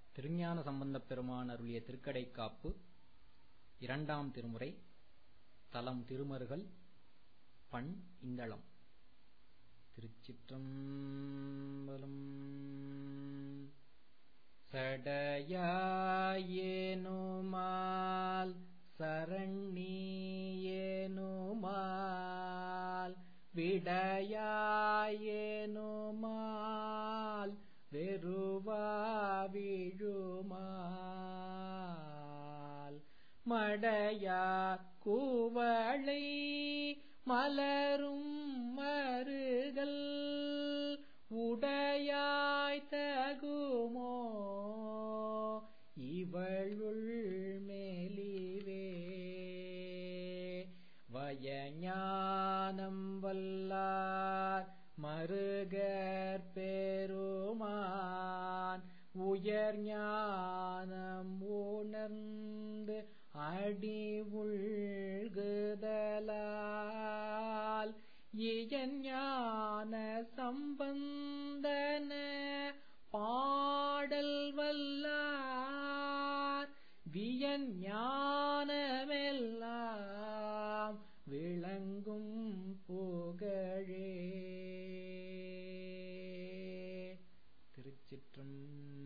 திருஞான சம்பந்தப் பெருமான் அருளிய திருக்கடைக்காப்பு இரண்டாம் திருமுறை தலம் திருமருகல் பண் இந்தளம் திருச்சிற்றம்பலம் சடையாயேனுமால் சரண்யேனுமால் விடையாயேனுமால் வெறுவாவிழுமால் மடையா கூவளை மலரும் மருகல் உடையாய் தகுமோ இவளுள் மேலிவே வயஞானம் வல்லார் மருகற் பெருமான் உயர் ஞானம் உணர்ந்து அடி உள்குதலால் இயன் ஞான சம்பந்தன பாடல் வல்லார் வியன் ஞானமெல்லாம் விளங்கும் புகழே திருச்சிற்றம்